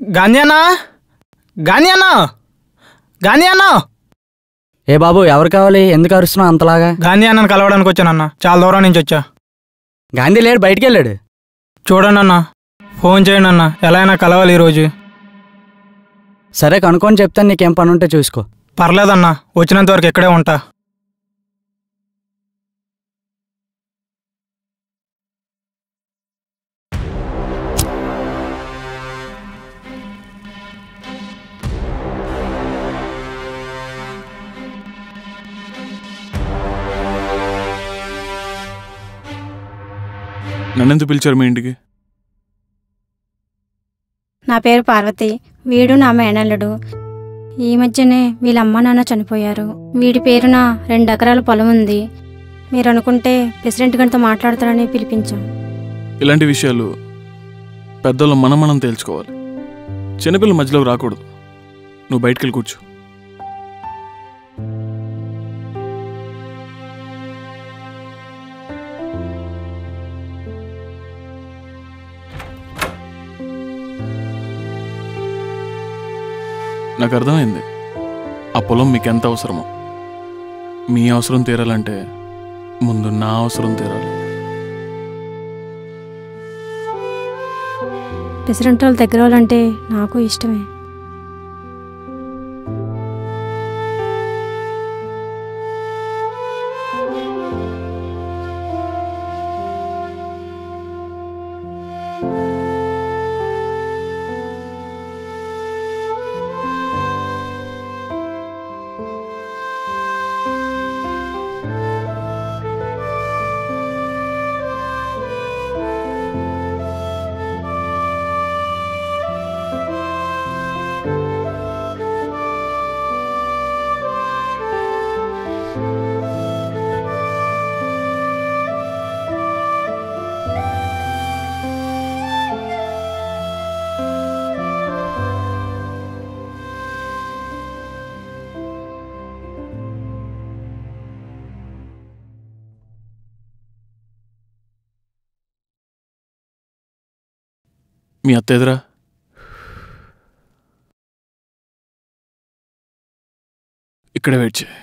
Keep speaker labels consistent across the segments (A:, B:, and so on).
A: గాంధీ అన్నా గాంధీ అన్నా గాంధీ అన్నా
B: ఏ బాబు ఎవరు కావాలి ఎందుకు అరుస్తున్నావు అంతలాగా
A: గాంధీ అన్నను కలవడానికి వచ్చానన్నా చాలా దూరం నుంచి వచ్చా
B: గాంధీ లేడు బయటికి వెళ్ళాడు
A: చూడండి అన్న ఫోన్ చేయండి అన్న ఎలా అయినా కలవాలి ఈరోజు
B: సరే కనుక్కొని చెప్తాను నీకేం పని ఉంటే చూసుకో
A: పర్లేదన్నా వచ్చినంత వరకు ఇక్కడే ఉంటా
C: నన్నెందుకు పిలిచారు మీ ఇంటికి
D: నా పేరు పార్వతి వీడు నా మేనల్లుడు ఈ మధ్యనే వీళ్ళ అమ్మ నాన్న చనిపోయారు వీడి పేరున రెండు ఎకరాల పొలం ఉంది మీరు అనుకుంటే ప్రెసిడెంట్ గారితో మాట్లాడతారని పిలిపించాం
C: ఇలాంటి విషయాలు పెద్దలు మనం మనం తేల్చుకోవాలి చిన్నపిల్లల మధ్యలోకి రాకూడదు నువ్వు బయటికి వెళ్ళి కూర్చో నాకు అర్థమైంది ఆ పొలం మీకు ఎంత అవసరమో మీ అవసరం తీరాలంటే ముందు నా అవసరం తీరాలి
D: ప్రెసిడెంట్ వాళ్ళ దగ్గర వాళ్ళంటే నాకు ఇష్టమే
C: మీ అత్త ఎదురా ఇక్కడే వెయిట్ చేయి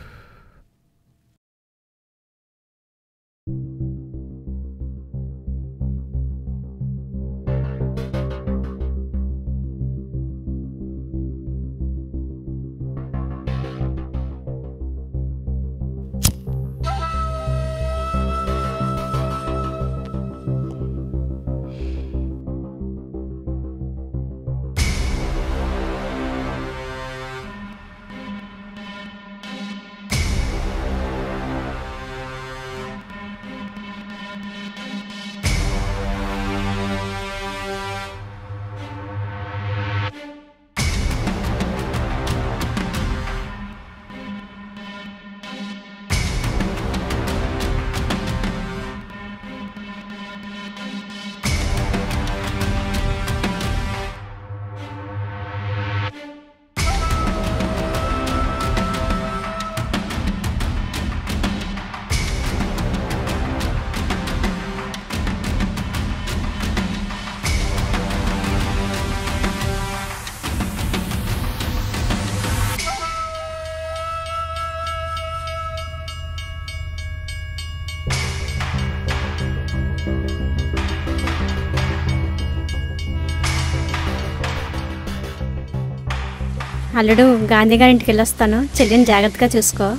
D: అల్లుడు గాంధీ గారి ఇంటికి వెళ్ళొస్తాను చెల్లిని జాగ్రత్తగా చూసుకో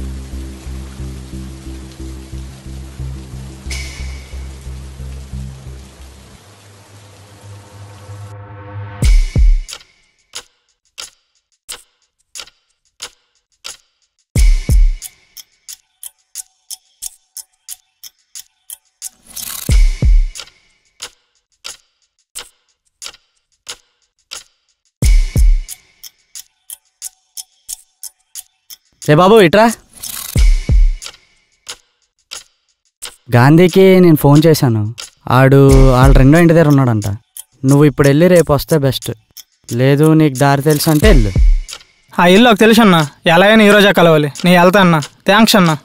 B: ఏ బాబు ఇట్రా గాంధీకి నేను ఫోన్ చేశాను ఆడు వాళ్ళ రెండో ఇంటి దగ్గర ఉన్నాడంట నువ్వు ఇప్పుడు వెళ్ళి రేపు వస్తే బెస్ట్ లేదు నీకు దారి తెలుసు అంటే వెళ్ళు
A: ఆ ఇల్లు నాకు తెలుసు అన్న ఎలా అయినా ఈరోజే కలవాలి నీ వెళ్తా అన్న థ్యాంక్స్ అన్న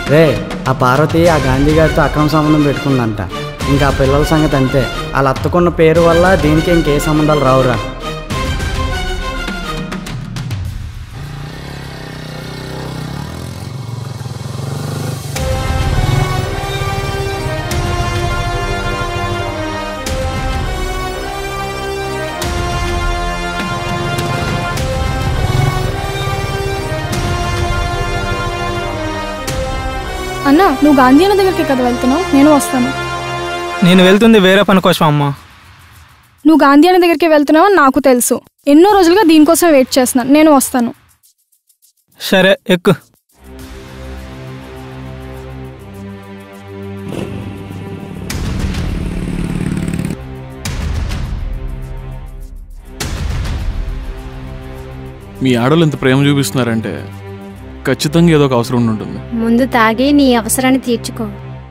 B: రే ఆ పార్వతి ఆ గాంధీ గారితో అక్రమ సంబంధం పెట్టుకుందంట ఇంకా ఆ పిల్లల సంగతి అంతే వాళ్ళ అత్తకున్న పేరు వల్ల దీనికి ఇంకే సంబంధాలు రావురా
E: అన్న నువ్వు గాంధీ అన్న దగ్గరికి కదా వెళ్తున్నావు నేను వస్తాను
A: నేను వెళ్తుంది వేరే పని కోసం అమ్మా
E: నువ్వు గాంధీ అన్న దగ్గరికి వెళ్తున్నావు అని నాకు తెలుసు ఎన్నో రోజులుగా దీనికోసం వెయిట్ చేస్తున్నాను నేను వస్తాను
A: సరే ఎక్కు
C: మీ ఆడవాళ్ళు ఇంత ప్రేమ చూపిస్తున్నారంటే ఖచ్చితంగా ఏదో ఒక అవసరం ఉండి ఉంటుంది
D: ముందు తాగి నీ అవసరాన్ని తీర్చుకో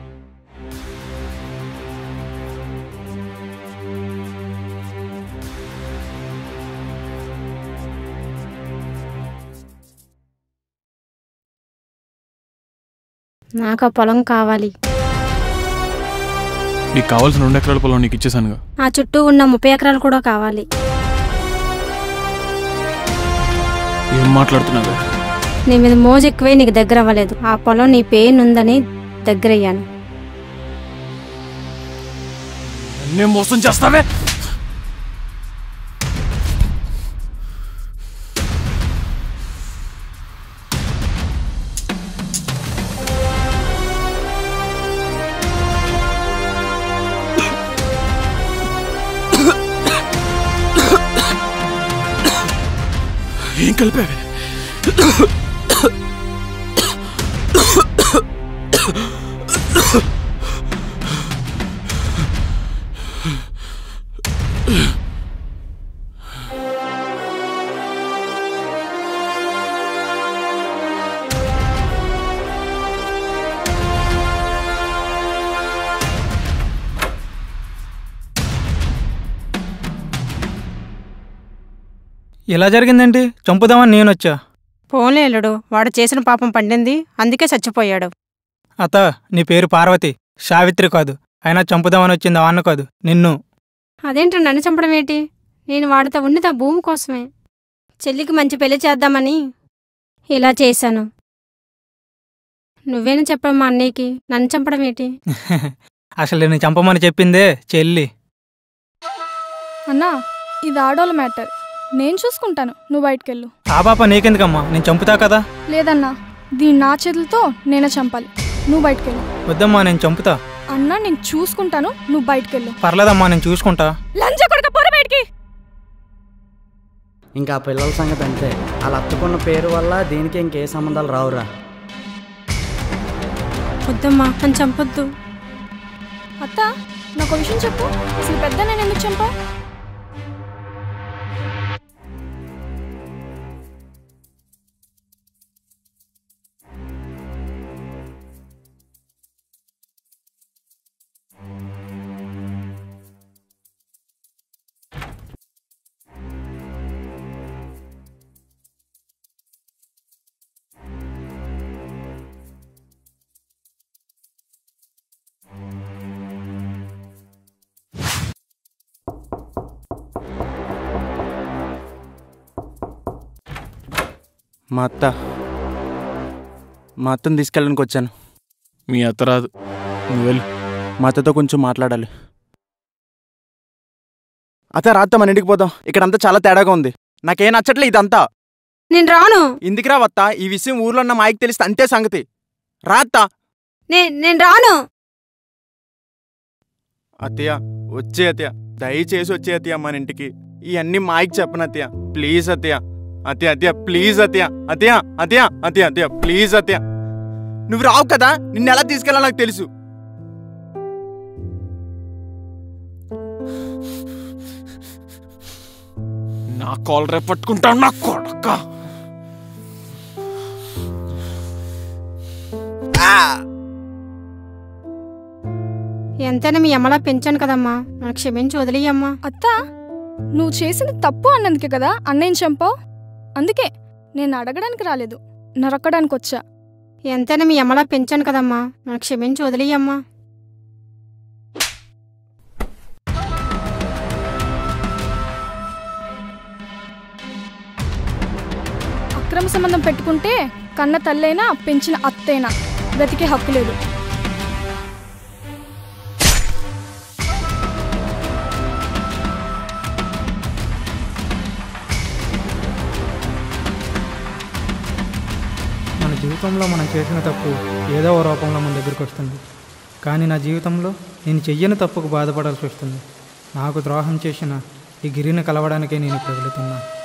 D: నాకు ఆ పొలం కావాలి
C: నీకు కావాల్సిన రెండు ఎకరాల పొలం నీకు ఇచ్చేసానుగా
D: ఆ చుట్టూ ఉన్న ముప్పై ఎకరాలు కూడా కావాలి
C: ఏం మాట్లాడుతున్నావు
D: నీ మీద మోజు ఎక్కువై నీకు దగ్గర అవ్వలేదు ఆ పొలం నీ పెయిన్ ఉందని దగ్గరయ్యాను
C: నేను మోసం చేస్తావే ఏం కలిపావే
A: ఇలా జరిగిందేంటి చంపుదామని నేను వచ్చా
F: పోన్లే అల్లుడు వాడు చేసిన పాపం పండింది అందుకే చచ్చిపోయాడు
A: అత నీ పేరు పార్వతి సావిత్రి కాదు అయినా చంపుదామని వచ్చింది వాన్న కాదు నిన్ను
D: అదేంటి నన్ను చంపడం ఏంటి నేను వాడితో ఉన్నది ఆ భూమి కోసమే చెల్లికి మంచి పెళ్లి చేద్దామని ఇలా చేశాను నువ్వేనా చెప్పడం మా అన్నయ్యకి నన్ను చంపడం ఏంటి
A: అసలు నేను చంపమని చెప్పిందే చెల్లి
E: అన్నా ఇది ఆడోళ్ళ మ్యాటర్ నేను చూసుకుంటాను నువ్వు బయటకెళ్ళు
A: ఆ పాప నీకెందుకమ్మా నేను చంపుతా కదా
E: లేదన్నా దీన్ని నా చేతులతో నేనే చంపాలి నువ్వు బయటకెళ్ళు
A: వద్దమ్మా నేను చంపుతా
E: అన్నా నేను చూసుకుంటాను నువ్వు బయటకెళ్ళు
A: పర్లేదమ్మా నేను చూసుకుంటా
E: లంచ కొడుక పోర బయటికి
B: ఇంకా ఆ పిల్లల సంగతి అంతే వాళ్ళ అత్తకున్న పేరు వల్ల దీనికి ఇంకే సంబంధాలు రావురా
D: వద్దమ్మా నన్ను చంపొద్దు
E: అత్త నాకు ఒక విషయం చెప్పు అసలు పెద్ద నేను ఎందుకు చంపా
G: మా అత్త మా అత్తని తీసుకెళ్ళడానికి వచ్చాను
C: మీ అత్త రాదు నువ్వు వెళ్ళు
G: మా అత్తతో కొంచెం మాట్లాడాలి అత్త రాత్త మన ఇంటికి పోదాం ఇక్కడంతా చాలా తేడాగా ఉంది నాకేం నచ్చట్లే ఇదంతా
D: నేను రాను
G: ఇందుకురా వత్త ఈ విషయం ఊర్లో ఉన్న మాయకి తెలిస్తే అంతే సంగతి రాత్త
D: నే- నేను రాను
G: అత్తయ్య వచ్చే అత్తయ్య దయచేసి వచ్చే అత్తయ్య మన ఇంటికి ఇవన్నీ మాయకి చెప్పను అత్తయ్య ప్లీజ్ అత్తయ్య అత్తయ్య అత్తయ్య ప్లీజ్ అత్తయ్య అత్తయ్య అత్తయ్య అత్తయ్య అత్తయ్య ప్లీజ్ అత్తయ్య నువ్వు రావు కదా నిన్ను ఎలా తీసుకెళ్ళాలో నాకు తెలుసు
C: నా కాల్ రేపు పట్టుకుంటాను నా కొడక
D: ఎంతైనా మీ అమ్మలా పెంచాను కదమ్మా నన్ను క్షమించి వదిలేయమ్మా
E: అత్త నువ్వు చేసింది తప్పు అన్నందుకే కదా అన్నయ్యని చంపావు అందుకే నేను అడగడానికి రాలేదు నరక్కడానికి వచ్చా
D: ఎంతైనా మీ అమ్మలా పెంచాను కదమ్మా నన్ను క్షమించి వదిలేయమ్మా
E: అక్రమ సంబంధం పెట్టుకుంటే కన్న తల్లైనా పెంచిన అత్తైనా బ్రతికే హక్కు లేదు
A: మన జీవితంలో మనం చేసిన తప్పు ఏదో ఓ రూపంలో మన దగ్గరికి వస్తుంది కానీ నా జీవితంలో నేను చెయ్యని తప్పుకు బాధపడాల్సి వస్తుంది నాకు ద్రోహం చేసిన ఈ గిరిని కలవడానికే నేను ఇప్పుడు వెళుతున్నా